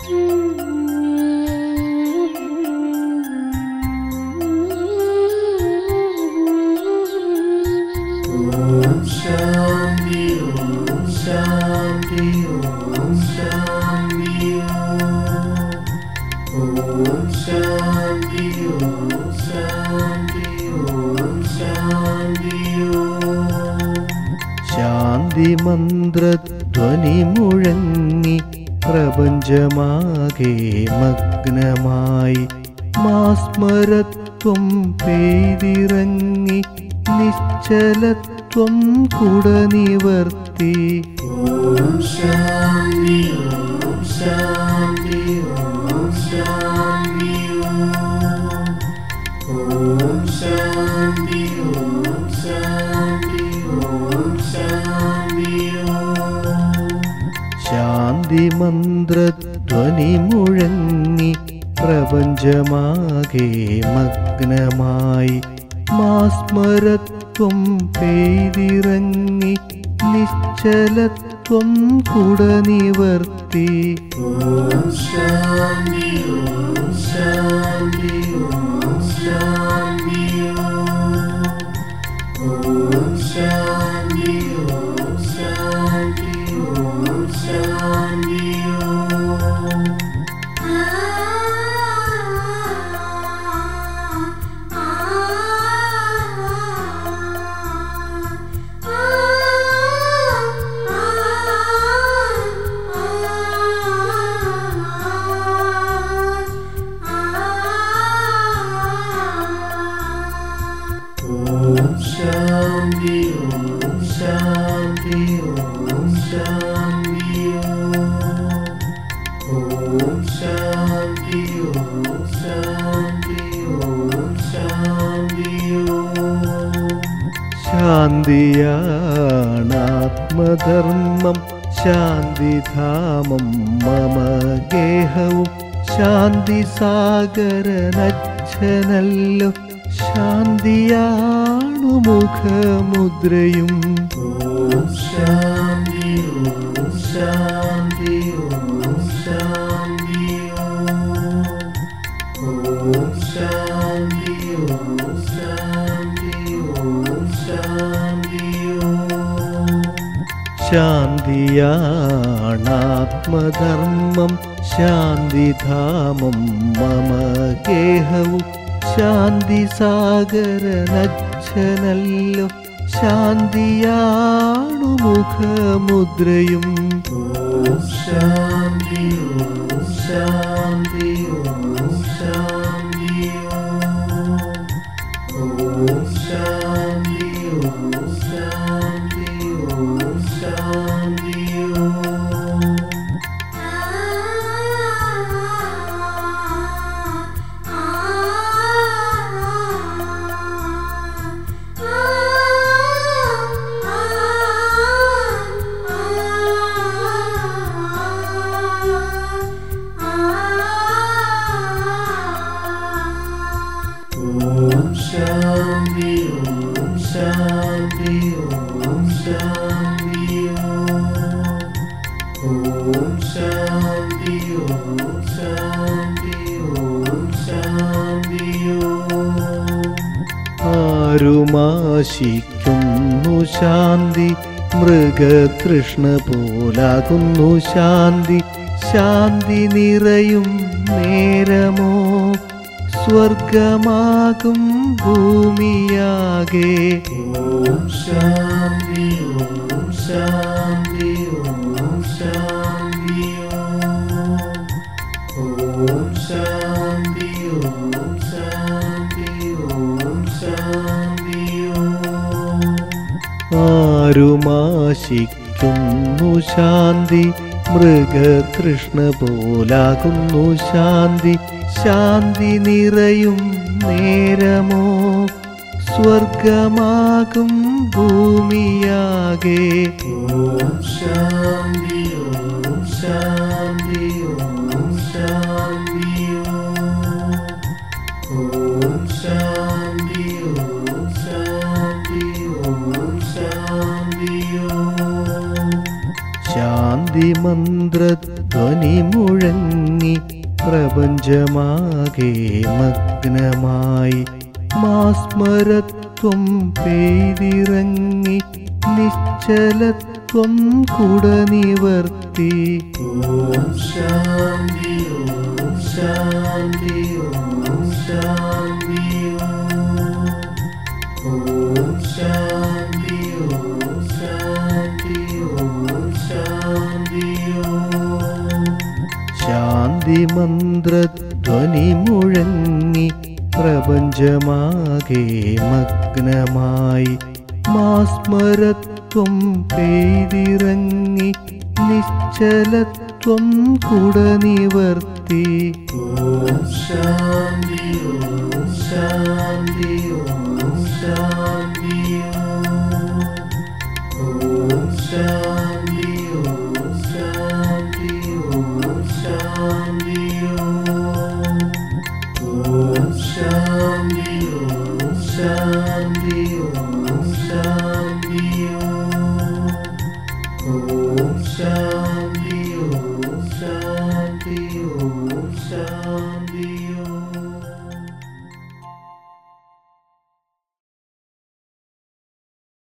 ഓം ശാന്തി ഓം ശാന്തി ഓം ശാന്തി ഓം ശാന്തി ഓം ശാന്തി ഓം ശാന്തി ശാന്തി മന്ത്രധ്വനി മുഴങ്ങി പ്രപഞ്ചമാകെ മഗ്നമായി മാസ്മരത്വം പെയ്തിറങ്ങി നിശ്ചലത്വം കുടനിവർത്തി ഓം ശാന്തി ഓം ശാന്തി ഓം ശാന്തി ഓം ശാന്തി ഓം ശാന്തി ഓം ശാന്തി ശാന്തി മന്ത്രധ്വനി മുഴങ്ങി പ്രപഞ്ചമാകെ മഗ്നമായി മാസ്മരത്വം പെയ്തിറങ്ങി നിശ്ചലത്വം കുടനിവർത്തി ഓം ശാന്തി ഓം ശാന്തി ഓം ശാന്തി ഓം ശാന്തി ഓം ശാന്തി ഓം ശാന്തി ഓം ശാന്തി ഓം ശാന്തി ഓം ശാന്തി ഓം ശാന്തി ഓം ശാന്തി ഓം ശാന്തി ശാന്തിയാണാത്മധർമ്മം ശാന്തിധാമം മമ ഗേഹവും ശാന്തി സാഗരനച്ഛനല്ലോ ശാന്തിയാണു മുഖമുദ്രയും ഓം ശാന്തി ഓം ശാന്തി ഓം ശാന്തി ഓം ശാന്തി ഓം ശാന്തി ഓം ശാന്തി ശാന്തിയാണാത്മധർമ്മം ശാന്തിധാമം മമ ഗേഹവും ശാന്തി സാഗരനച്ഛനല്ലോ ശാന്തിയാണു മുഖമുദ്രയും ഓം ശാന്തി ഓം ശാന്തി ഓം ശാന്തി ഓം ശാന്തി ഓം ശാന്തി ഓം ശാന്തി ഓം ശാന്തി ഓം ശാന്തി ഓം ശാന്തി ഓം ശാന്തി ഓം ശാന്തി ഓം ശാന്തി ആരുമാശിക്കുന്നു ശാന്തി മൃഗതൃഷ്ണ പോലാകുന്നു ശാന്തി ശാന്തി നിറയും നേരമോ സ്വർഗമാകും ഭൂമിയാകെ ഓം ശാന്തി ഓം ശാന്തി ഓം ശാന്തി ഓം ശാന്തി ഓം ശാന്തി ഓം ശാന്തി ആരുമാശിക്കുന്നു ശാന്തി മൃഗതൃഷ്ണ പോലാകുന്നു ശാന്തി ശാന്തി നിറയും നേരമോ സ്വർഗമാകും ഭൂമിയാകെ ഓം ശാന്തി ഓം ശാന്തി ഓം ശാന്തി ഓം ശാന്തി ഓം ശാന്തി ഓം ശാന്തി ശാന്തി മന്ത്രധ്വനി മുഴങ്ങി പ്രപഞ്ചമാകെ മഗ്നമായി മാസ്മരത്വം പെയ്തിറങ്ങി നിശ്ചലത്വം കുടനിവർത്തി ഓം ശാന്തി ഓം ശാന്തി ഓം ശാന്തി ഓം ശാന്തി ഓം ശാന്തി ഓം ശാന്തി ശാന്തി മന്ത്രധ്വനി മുഴങ്ങി പ്രപഞ്ചമാകെ മഗ്നമായി മാസ്മരത്വം പെയ്തിറങ്ങി നിശ്ചലത്വം കുടനിവർത്തി ഓം ശാന്തി ഓം ശാന്തി ഓം ശാന്തി ഓം ശാന്തി ഓം ശാന്തി ഓം ശാന്തി ഓം ശാന്തി ഓം ശാന്തി ഓം ശാന്തി ഓം ശാന്തി ഓം ശാന്തി ഓം ശാന്തി